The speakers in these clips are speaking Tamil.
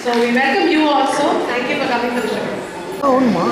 So we welcome you also. Thank you for coming to the show. అవునమ్మా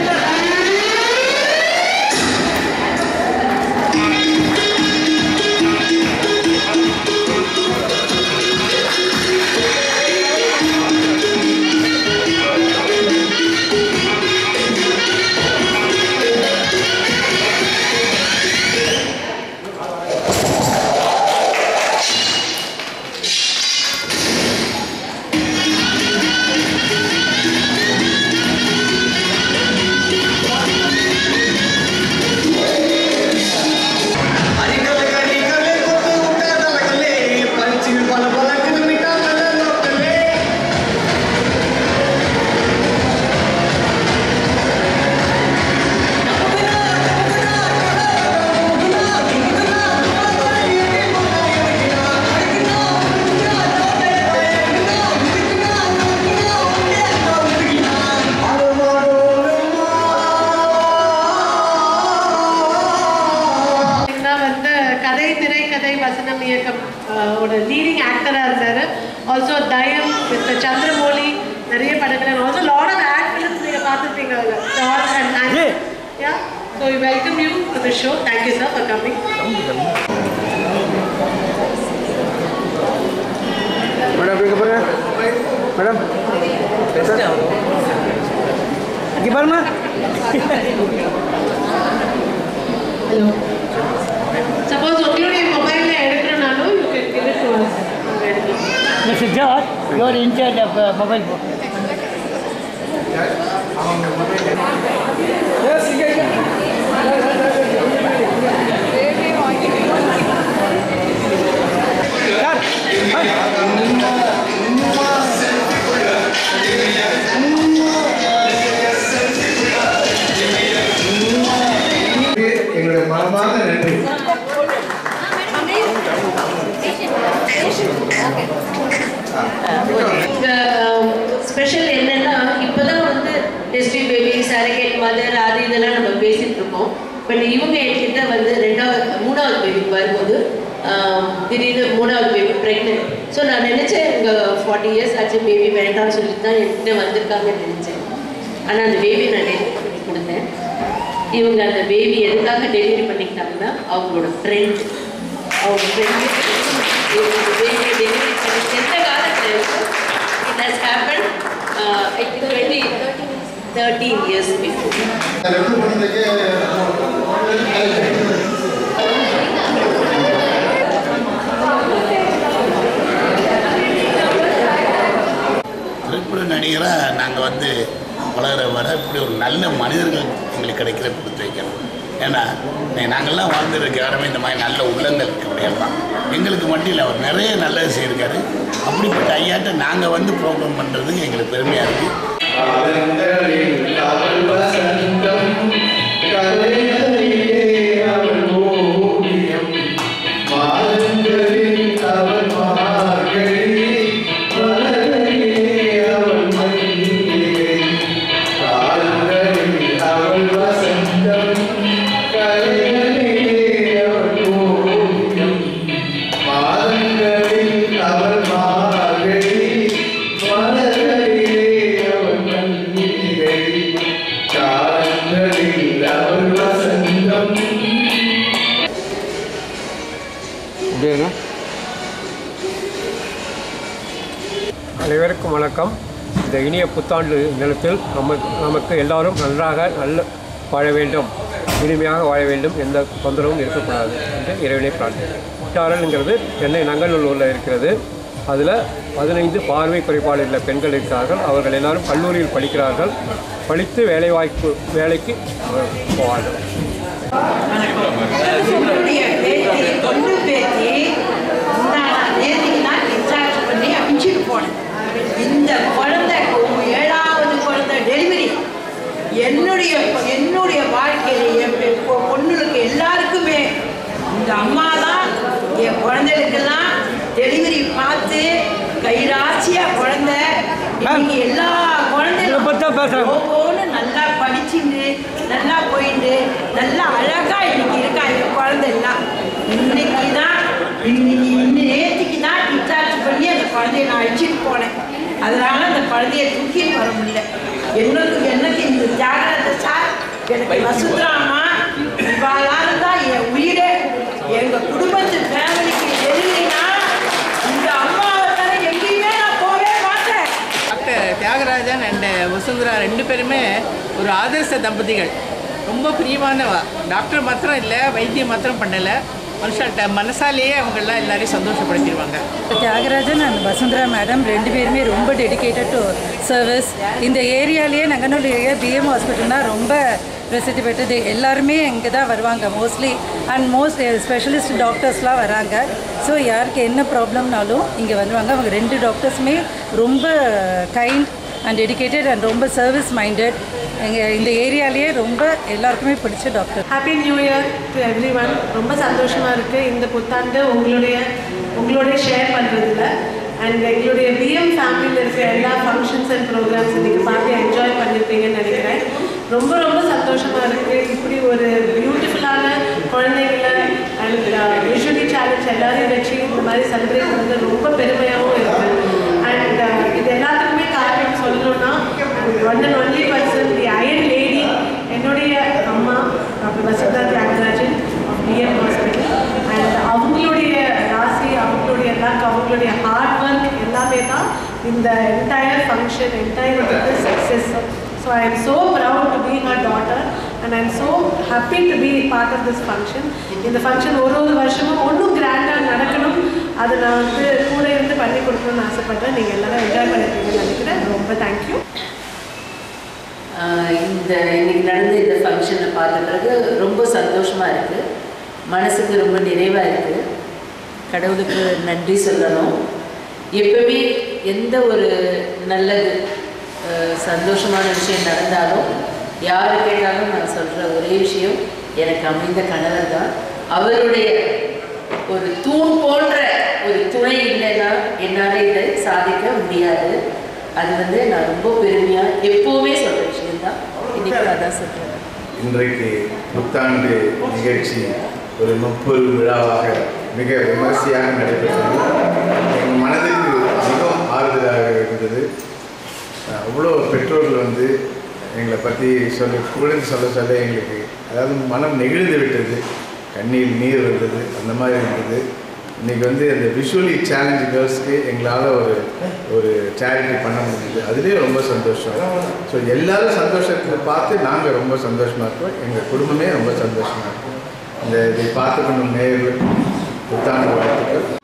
நான் வந்து கதை திரைக்கதை வசனம் இயக்கம் அஹ், ஓட லீடிங் ஆக்டராக இருந்தார் ஆல்சோ தயம் வித் சந்திரமௌலி நிறைய படங்கள் also lot of ad films நீங்கள் பார்த்துருப்பீங்க டால் and yeah so we welcome you to the show thank you sir for coming madam இங்கே பாருங்க மேடம் இங்கே பாருங்க ஹலோ சப்போஸ் உங்களுடைய மொபைலில் எடுக்கணும்னாலும் you can give it to us எடுக்கலாம் Mr. George, you are in charge of uh, mobile phone. எங்களுடைய மனமார்ந்த நன்றி இங்க ஸ்பெஷல் என்னன்னா இப்பதான் வந்து டெஸ்டி பேபி சரகேட் மதர் அது இதெல்லாம் நம்ம பேசிட்டு இருக்கோம் பட் இவங்க என்கிட்ட வந்து ரெண்டாவது மூணாவது பேபி வரும்போது ஆம், திடீர்னு மூணாவது பேபி ப்ரெக்னென்ட் ஸோ நான் நினைச்சேன் இங்கே ஃபார்ட்டி இயர்ஸ் ஆச்சு பேபி வேண்டாம்னு சொல்லிட்டு தான் என்கிட்ட வந்திருக்காங்கன்னு நினைச்சேன் ஆனால் அந்த பேபி நான் டெலிவரி பண்ணி கொடுத்தேன் இவங்க அந்த பேபி எதுக்காக டெலிவரி பண்ணிக்கிட்டாங்கன்னா அவங்களோட ஃப்ரெண்ட் அவங்க ஃப்ரெண்டு இவங்க பேபியை டெலிவரி பண்ணி எந்த காலத்தில் இருக்கோ it has happened I think twenty thirteen years before ரெண்டு பண்ணதுக்கு திரைப்பட நடிகராக நாங்கள் வந்து வளர வர இப்படி ஒரு நல்ல மனிதர்கள் எங்களுக்கு கிடைக்கிற கொடுத்து வைக்கணும் ஏன்னா நீ- நாங்கள்லாம் வாழ்ந்துருக்க யாருமே இந்த மாதிரி நல்ல உள்ளங்கள் இருக்க முடியாது எங்களுக்கு மட்டும் இல்லை அவர் நிறைய நல்லது செய்திருக்காரு அப்படிப்பட்ட ஐயாட்ட நாங்கள் வந்து ப்ரோக்ராம் பண்ணுறதுக்கு எங்களுக்கு பெருமையாக இருக்குது அவள் மார்கழி மலர்களிலே அவள் மல்லிகை காலங்களில் அவள் வசந்தம் அப்படிங்க அனைவருக்கும் வணக்கம் இந்த இனிய புத்தாண்டு தினத்தில் நம்ம நமக்கு எல்லாரும் நன்றாக நல்ல வாழ வேண்டும் இனிமையாக வாழ வேண்டும் எந்த தொந்தரவும் இருக்கக்கூடாது என்று இறைவனை பிரார்த்தனை குற்றாலங்கிறது சென்னை நங்கநல்லூரில் இருக்கிறது அதில் பதினைந்து பார்வை குறைபாடு உள்ள பெண்கள் இருக்கிறார்கள் அவர்கள் எல்லாரும் கல்லூரியில் படிக்கிறார்கள் படித்து வேலைவாய்ப்பு வேலைக்கு அவர் போவார்கள் என்னுடைய பேத்தி பொண்ணு பேத்தி நேற்றுக்கு தான் டிஸ்சார்ஜ் பண்ணி அமிச்சுட்டு போனேன் இந்த குழந்தை ஏழாவது குழந்தை டெலிவரி என்னுடைய என்னுடைய வாழ்க்கையில என் பெ- பொ- பொண்ணுகளுக்கு எல்லாருக்குமே இந்த அம்மா தான் என் குழந்தைகளுக்கெல்லாம் டெலிவரி பார்த்து கைராசியா குழந்தை இன்னைக்கு எல்லா இதை பத்தி தான் பேசுறாங்க. குழந்தைகளும் ஒவ்வொன்று நல்லா படிச்சுட்டு நல்லா போயிட்டு நல்லா அழகா இன்னைக்கு இருக்கா என் குழந்தை எல்லாம் இன்னைக்கு தான் இன்னைக்கு இன்னும் நேற்றுக்கு தான் டிஸ்சார்ஜ் பண்ணி அந்த குழந்தைய நான் அழைச்சிட்டு போனேன் அதனால அந்த குழந்தைய தூக்கி வர முடியல என்னக்கு எனக்கு இந்த தியாகராஜ சார் எனக்கு வசுந்தரா அம்மா இவாளால தான் என் உயிரே எங்க குடும்பத்து ஃபேமிலிக்கு டெலிவரினா இந்த அம்மாவை தவிர எங்கேயுமே நான் போவே மாட்டேன் டாக்டர் தியாகராஜன் அண்ட் வசுந்தரா ரெண்டு பேருமே ஒரு ஆதர்ச தம்பதிகள் ரொம்ப பிரியமானவா டாக்டர் மாத்திரம் இல்லை வைத்தியம் மாத்திரம் பண்ணலை மனுஷாட்ட மனசாலேயே அவங்கெல்லாம் எல்லாரையும் சந்தோஷப்படுத்திடுவாங்க தியாகராஜன் அண்ட் வசுந்தரா மேடம் ரெண்டு பேருமே ரொம்ப டெடிகேட்டட் டு சர்வீஸ் இந்த ஏரியாலேயே நங்கநல்லூர் பிஎம் ஹாஸ்பிட்டல்னா ரொம்ப பிரசித்தி பெற்றது எல்லாருமே இங்கே தான் வருவாங்க மோஸ்ட்லி அண்ட் மோஸ்ட் ஸ்பெஷலிஸ்ட் டாக்டர்ஸ்லாம் வராங்க ஸோ யாருக்கு என்ன ப்ராப்ளம்னாலும் இங்கே வருவாங்க அவங்க ரெண்டு டாக்டர்ஸுமே ரொம்ப கைண்ட் அண்ட் டெடிகேட்டட் அண்ட் ரொம்ப சர்வீஸ் மைண்டட் எங்கள் இந்த ஏரியாலேயே ரொம்ப எல்லாருக்குமே பிடிச்ச doctor happy new year to everyone ரொம்ப சந்தோஷமாக இருக்குது இந்த புத்தாண்டு உங்களுடைய உங்களுடைய ஷேர் பண்ணுறதுல அண்ட் எங்களுடைய பிஎம் ஃபேமிலியில் இருக்கிற எல்லா ஃபங்க்ஷன்ஸ் அண்ட் ப்ரோக்ராம்ஸ் இன்றைக்கி பார்த்து என்ஜாய் பண்ணியிருப்பீங்கன்னு நினைக்கிறேன் ரொம்ப ரொம்ப சந்தோஷமாக இருக்குது இப்படி ஒரு பியூட்டிஃபுல்லான குழந்தைங்கள அண்ட் விஷுவலி சேலஞ்ச் எல்லாரையும் வச்சு இந்த மாதிரி செலிப்ரேட் பண்ணுறது ரொம்ப பெருமையாகவும் இருக்குது அண்ட் இது எல்லாத்துக்குமே காரணம் சொல்லணும்னா one and only person the iron lady என்னுடைய அம்மா doctor Vasundha Thyagarajan PM hospital and அவங்களுடைய ராசி அவங்களுடைய லக் அவங்களுடைய ஹார்ட் ஒர்க் எல்லாமே தான் இந்த என்டையர் ஃபங்க்ஷன் என்டையர் இதுக்கு success so I am so proud to be her daughter and I am so happy to be part of this function இந்த ஃபங்க்ஷன் ஒரு ஒரு வருஷமும் ஒன்றும் கிராண்டாக நடக்கணும் அதை நான் வந்து கூட இருந்து பண்ணி கொடுக்கணும்னு ஆசைப்பட்றேன் நீங்கள் எல்லாரும் என்ஜாய் பண்ணிருக்கீங்கன்னு நினைக்கிறேன் ரொம்ப தேங்க்யூ ஆஹ் இந்த இன்னைக்கு நடந்த இந்த ஃபங்க்ஷனை பார்த்த பிறகு ரொம்ப சந்தோஷமாக இருக்குது மனசுக்கு ரொம்ப நிறைவாக இருக்குது கடவுளுக்கு நன்றி சொல்லணும் எப்பவுமே எந்த ஒரு நல்லது ஆஹ் சந்தோஷமான விஷயம் நடந்தாலும் யார் கேட்டாலும் நான் சொல்கிற ஒரே விஷயம் எனக்கு அமைந்த கணவர் தான் அவருடைய ஒரு தூண் போன்ற ஒரு துணை இல்லைன்னா என்னால் இதை சாதிக்க முடியாது அது வந்து நான் ரொம்ப பெருமையாக எப்போவுமே சொல்கிற விஷயம்தான் இன்னைக்கு அதான் சொல்கிறேன் இன்றைக்கு புத்தாண்டு நிகழ்ச்சி ஒரு முப்பது விழாவாக மிக விமர்சையாக நடைபெற்றது எங்கள் மனதிற்கு மிகவும் ஆறுதலாக இருந்தது அவ்வளோ பெற்றோர்கள் வந்து எங்களை பற்றி சொல்லி புகழ்ந்து சொல்ல சொல்ல எங்களுக்கு அதாவது மனம் நெகிழ்ந்து விட்டது கண்ணீர் நீர் வந்தது அந்த மாதிரி இருந்தது இன்றைக்கி வந்து அந்த விஷுவலி சேலஞ்ச் கேர்ள்ஸ்க்கு எங்களால் ஒரு ஒரு சேரிட்டி பண்ண முடியுது அதுலேயே ரொம்ப சந்தோஷம் ஸோ எல்லாரும் சந்தோஷத்தை பார்த்து நாங்கள் ரொம்ப சந்தோஷமாக இருக்கோம் எங்கள் குடும்பமே ரொம்ப சந்தோஷமாக இருக்கும் இந்த இதை பார்த்து கொண்டும் நேயர்களுக்கு புத்தாண்டு வாழ்த்துக்கள்